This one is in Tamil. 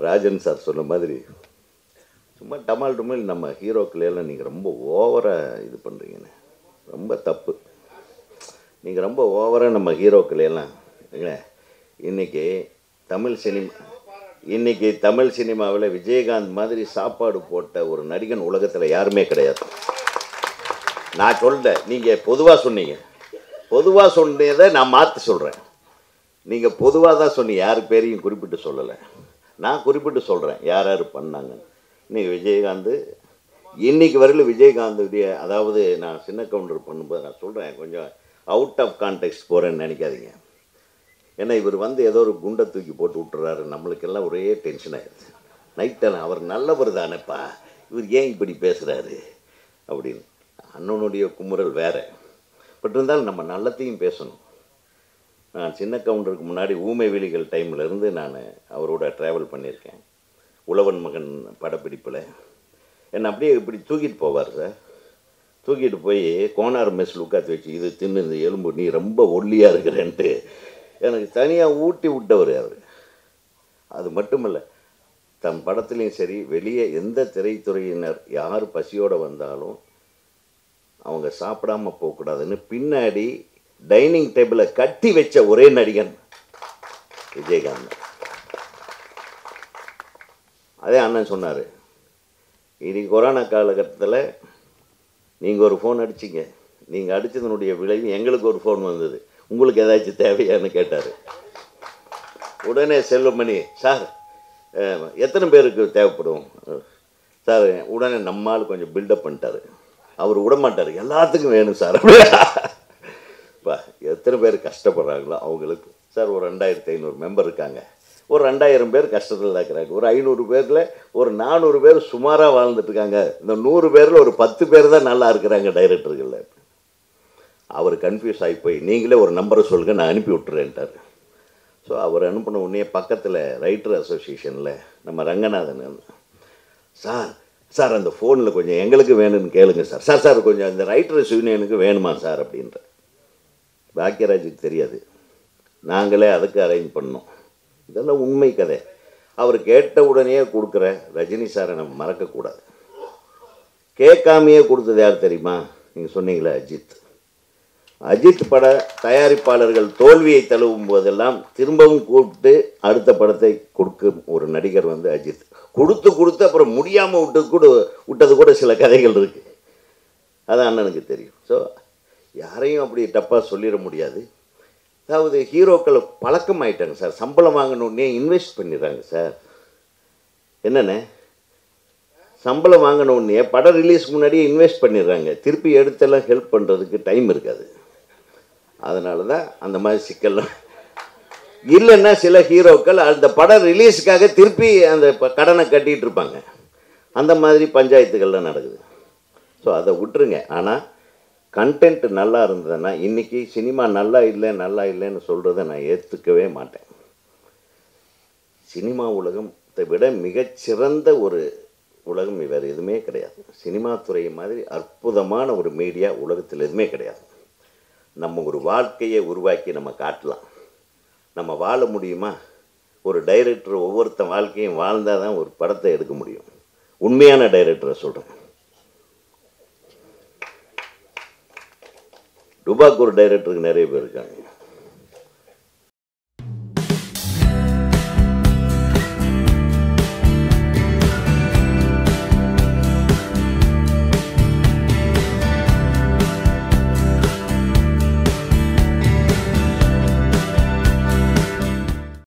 ராஜன் சார் சொன்ன மாதிரி சும்மா டமால் டுமல் நம்ம ஹீரோக்களையெல்லாம் நீங்கள் ரொம்ப ஓவராக இது பண்ணுறீங்கண்ணே ரொம்ப தப்பு நீங்கள் ரொம்ப ஓவராக நம்ம ஹீரோக்களையெல்லாம் இல்லைங்களா இன்றைக்கி தமிழ் சினிமா இன்றைக்கி தமிழ் சினிமாவில் விஜயகாந்த் மாதிரி சாப்பாடு போட்ட ஒரு நடிகன் உலகத்தில் யாருமே கிடையாது நான் சொல்லிட்டேன் நீங்கள் பொதுவாக சொன்னீங்க பொதுவாக சொன்னதை நான் மாற்றி சொல்கிறேன் நீங்கள் பொதுவாக தான் சொன்னீங்க யார் பேரையும் குறிப்பிட்டு சொல்லலை நான் குறிப்பிட்டு சொல்கிறேன் யார் யார் பண்ணாங்க இன்னைக்கு விஜயகாந்த் இன்னைக்கு வரையிலும் விஜயகாந்துடைய அதாவது நான் சின்ன கவுண்டர் பண்ணும்போது நான் சொல்கிறேன் கொஞ்சம் அவுட் ஆஃப் கான்டெக்ட் போகிறேன்னு நினைக்காதீங்க ஏன்னா இவர் வந்து ஏதோ ஒரு குண்டை தூக்கி போட்டு விட்டுறாரு நம்மளுக்கெல்லாம் ஒரே டென்ஷன் ஆயிடுது நைட்டெல்லாம் அவர் நல்லவர் தானேப்பா இவர் ஏன் இப்படி பேசுகிறாரு அப்படின்னு அண்ணனுடைய குமுறல் வேற பட் இருந்தாலும் நம்ம நல்லத்தையும் பேசணும் நான் சின்ன கவுண்டருக்கு முன்னாடி ஊமை விழிகள் டைம்ல இருந்து நான் அவரோட ட்ராவல் பண்ணியிருக்கேன் உழவன் மகன் படப்பிடிப்பில் என்னை அப்படியே இப்படி தூக்கிட்டு போவார் சார் தூக்கிட்டு போய் கோனார் மெஸ்ஸில் உட்காந்து வச்சு இது தின்னு இந்த எலும்பு நீ ரொம்ப ஒல்லியாக இருக்கிறேன்ட்டு எனக்கு தனியாக ஊட்டி விட்டவர் அவர் அது மட்டுமல்ல தன் படத்துலேயும் சரி வெளியே எந்த திரைத்துறையினர் யார் பசியோடு வந்தாலும் அவங்க சாப்பிடாம போகக்கூடாதுன்னு பின்னாடி டைனிங் டேபிளை கட்டி வச்ச ஒரே நடிகன் விஜயகாந்த் அதே அண்ணன் சொன்னார் இனி கொரோனா காலகட்டத்தில் நீங்கள் ஒரு ஃபோன் அடிச்சிங்க நீங்கள் அடித்ததனுடைய விளைவு எங்களுக்கு ஒரு ஃபோன் வந்தது உங்களுக்கு ஏதாச்சும் தேவையான்னு கேட்டார் உடனே செல்வமணி சார் அஹ், எத்தனை பேருக்கு தேவைப்படும் சார் உடனே நம்மால் கொஞ்சம் பில்டப் பண்ணிட்டாரு அவர் விட மாட்டார் எல்லாத்துக்கும் வேணும் சார் பா எத்தனை பேர் கஷ்டப்படுறாங்களோ அவங்களுக்கு சார் ஒரு ரெண்டாயிரத்தி ஐநூறு மெம்பர் இருக்காங்க ஒரு ரெண்டாயிரம் பேர் கஷ்டத்தில் தான் இருக்கிறாங்க ஒரு ஐநூறு பேரில் ஒரு நானூறு பேர் சுமாராக வாழ்ந்துட்டு இருக்காங்க இந்த நூறு பேரில் ஒரு பத்து பேர் தான் நல்லா இருக்கிறாங்க டைரக்டர்களில் அவர் கன்ஃபியூஸ் ஆகி போய் நீங்களே ஒரு நம்பரை சொல்லுங்க நான் அனுப்பி விட்டுறேன்ட்டார் ஸோ அவர் அனுப்பின உடனே பக்கத்தில் ரைட்டர் அசோசியேஷனில் நம்ம ரங்கநாதன் இருந்தார். சார் சார் அந்த ஃபோனில் கொஞ்சம் எங்களுக்கு வேணும்னு கேளுங்க சார் சார் சார் கொஞ்சம் அந்த ரைட்டர்ஸ் யூனியனுக்கு வேணுமா சார் அப்படின்ற பாக்கியராஜுக்கு தெரியாது நாங்களே அதுக்கு அரேஞ்ச் பண்ணோம் இதெல்லாம் உண்மை கதை அவர் கேட்ட உடனே கொடுக்குற ரஜினி சாரை நம்ம மறக்கக்கூடாது கேட்காமையே கொடுத்தது யார் தெரியுமா நீங்கள் சொன்னீங்களே அஜித் அஜித் பட தயாரிப்பாளர்கள் தோல்வியை தழுவும் போதெல்லாம் திரும்பவும் கூப்பிட்டு அடுத்த படத்தை கொடுக்கும் ஒரு நடிகர் வந்து அஜித் கொடுத்து கொடுத்து அப்புறம் முடியாமல் விட்டது கூட விட்டது கூட சில கதைகள் இருக்கு அது அண்ணனுக்கு தெரியும் ஸோ யாரையும் அப்படி தப்பாக சொல்லிட முடியாது அதாவது ஹீரோக்கள் பழக்கம் ஆயிட்டாங்க சார் சம்பளம் வாங்கணுன்னே இன்வெஸ்ட் பண்ணிடுறாங்க சார் என்னண்ணே சம்பளம் வாங்கினோடனே படம் ரிலீஸ்க்கு முன்னாடியே இன்வெஸ்ட் பண்ணிடுறாங்க திருப்பி எடுத்தெல்லாம் ஹெல்ப் பண்ணுறதுக்கு டைம் இருக்காது அதனால தான் அந்த மாதிரி சிக்கல்லாம் இல்லைன்னா சில ஹீரோக்கள் அந்த படம் ரிலீஸுக்காக திருப்பி அந்த ப- கடனை கட்டிட்டு இருப்பாங்க அந்த மாதிரி பஞ்சாயத்துகள்லாம் நடக்குது ஸோ அதை விட்டுருங்க ஆனால் கண்டென்ட் நல்லா இருந்ததுன்னா இன்றைக்கி சினிமா நல்லா இல்லை நல்லா இல்லைன்னு சொல்கிறத நான் ஏற்றுக்கவே மாட்டேன் சினிமா உலகத்தை விட மிகச்சிறந்த ஒரு உலகம் வேறு எதுவுமே கிடையாது சினிமா துறை மாதிரி அற்புதமான ஒரு மீடியா உலகத்தில் எதுவுமே கிடையாது நம்ம ஒரு வாழ்க்கையை உருவாக்கி நம்ம காட்டலாம் நம்ம வாழ முடியுமா ஒரு டைரக்டர் ஒவ்வொருத்தன் வாழ்க்கையும் வாழ்ந்தால் தான் ஒரு படத்தை எடுக்க முடியும் உண்மையான டைரக்டரை சொல்கிறேன் டுபாக்கு ஒரு டைரக்டருக்கு நிறைய பேர் இருக்காங்க